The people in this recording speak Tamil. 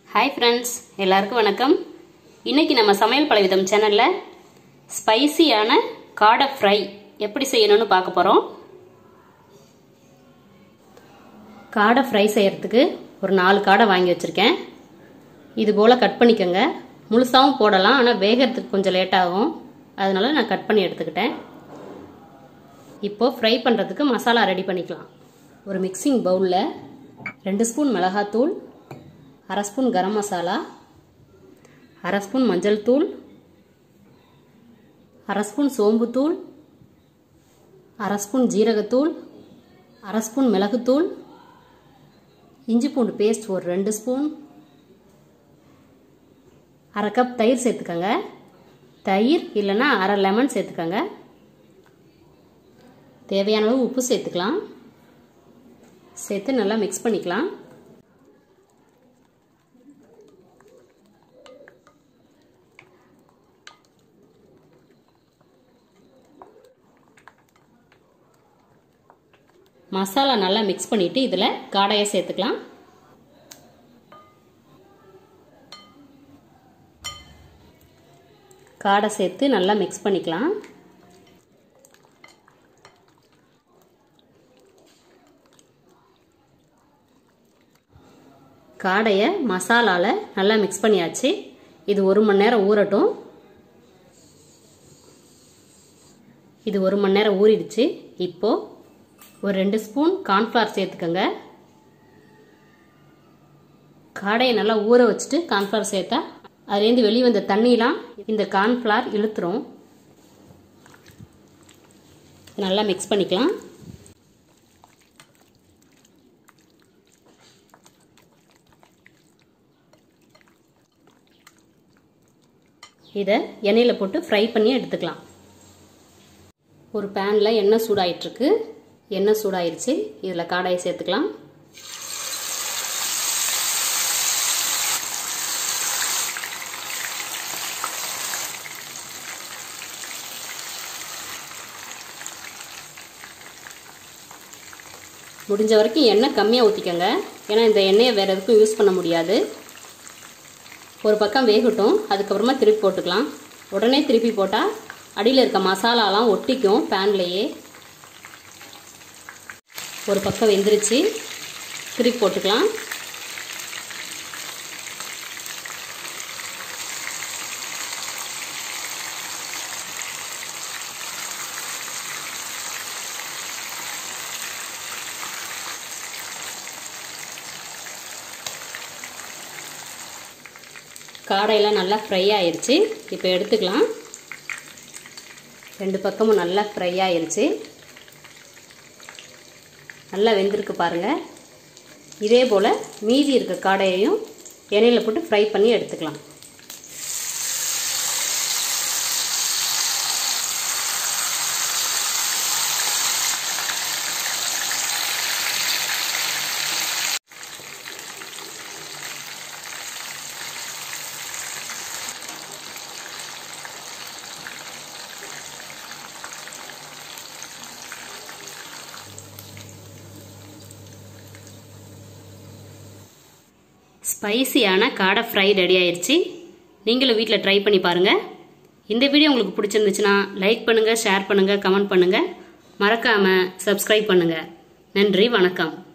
ஹாய் ஃப்ரெண்ட்ஸ் எல்லாருக்கும் வணக்கம் இன்னைக்கு நம்ம சமையல் பலவிதம் சேனலில் ஸ்பைசியான காடை ஃப்ரை எப்படி செய்யணும்னு பார்க்க போகிறோம் காடை ஃப்ரை செய்யறதுக்கு ஒரு நாலு காடை வாங்கி வச்சுருக்கேன் இது போல் கட் பண்ணிக்கோங்க முழுசாகவும் போடலாம் ஆனால் வேகிறதுக்கு கொஞ்சம் லேட் ஆகும் அதனால நான் கட் பண்ணி எடுத்துக்கிட்டேன் இப்போது ஃப்ரை பண்ணுறதுக்கு மசாலா ரெடி பண்ணிக்கலாம் ஒரு மிக்சிங் பவுலில் ரெண்டு ஸ்பூன் மிளகாத்தூள் அரை ஸ்பூன் கரம் மசாலா அரை ஸ்பூன் மஞ்சள் தூள் அரை ஸ்பூன் சோம்புத்தூள் அரை ஸ்பூன் ஜீரகத்தூள் அரை ஸ்பூன் மிளகுத்தூள் இஞ்சி பூண்டு பேஸ்ட் ஒரு ரெண்டு ஸ்பூன் அரை கப் தயிர் சேர்த்துக்கோங்க தயிர் இல்லைன்னா அரை லெமன் சேர்த்துக்கோங்க தேவையான அளவு உப்பு சேர்த்துக்கலாம் சேர்த்து நல்லா மிக்ஸ் பண்ணிக்கலாம் மசாலா நல்லா மிக்ஸ் பண்ணிவிட்டு இதில் காடையை சேர்த்துக்கலாம் காடை சேர்த்து நல்லா மிக்ஸ் பண்ணிக்கலாம் காடையை மசாலாவில் நல்லா மிக்ஸ் பண்ணியாச்சு இது ஒரு மணி நேரம் ஊறட்டும் இது ஒரு மணி நேரம் ஊறிடுச்சு இப்போது ஒரு ரெண்டு ஸ்பூன் கார்ன்ஃப்ளவர் சேர்த்துக்கோங்க காடையை நல்லா ஊற வச்சுட்டு கார்ன்ஃப்ளவர் சேர்த்தா அதுலேருந்து வெளியே வந்த தண்ணிலாம் இந்த கார்ன்ஃப்ளவர் இழுத்துரும் நல்லா மிக்ஸ் பண்ணிக்கலாம் இதை எண்ணெயில் போட்டு ஃப்ரை பண்ணி எடுத்துக்கலாம் ஒரு பேனில் எண்ணெய் சூடாயிட்ருக்கு எண்ணெய் சூடாயிருச்சு இதில் காடையை சேர்த்துக்கலாம் முடிஞ்ச வரைக்கும் எண்ணெய் கம்மியாக ஊற்றிக்கோங்க ஏன்னா இந்த எண்ணெயை வேறு எதுக்கும் யூஸ் பண்ண முடியாது ஒரு பக்கம் வேகட்டும் அதுக்கப்புறமா திருப்பி போட்டுக்கலாம் உடனே திருப்பி போட்டால் அடியில் இருக்க மசாலாலாம் ஒட்டிக்கும் பேன்லேயே ஒரு பக்கம் வெந்துருச்சு திருப்பி போட்டுக்கலாம் காடையெல்லாம் நல்லா ஃப்ரை ஆயிடுச்சு இப்போ எடுத்துக்கலாம் ரெண்டு பக்கமும் நல்லா ஃப்ரை ஆயிடுச்சு நல்லா வெந்திருக்கு பாருங்கள் இதே போல் மீதி இருக்க காடையையும் எண்ணெயில் போட்டு ஃப்ரை பண்ணி எடுத்துக்கலாம் ஸ்பைசியான காடை ஃப்ரை ரெடி ஆயிடுச்சு நீங்களும் வீட்டில் ட்ரை பண்ணி பாருங்கள் இந்த வீடியோ உங்களுக்கு பிடிச்சிருந்துச்சுன்னா லைக் பண்ணுங்கள் ஷேர் பண்ணுங்கள் கமெண்ட் பண்ணுங்கள் மறக்காமல் சப்ஸ்கிரைப் பண்ணுங்கள் நன்றி வணக்கம்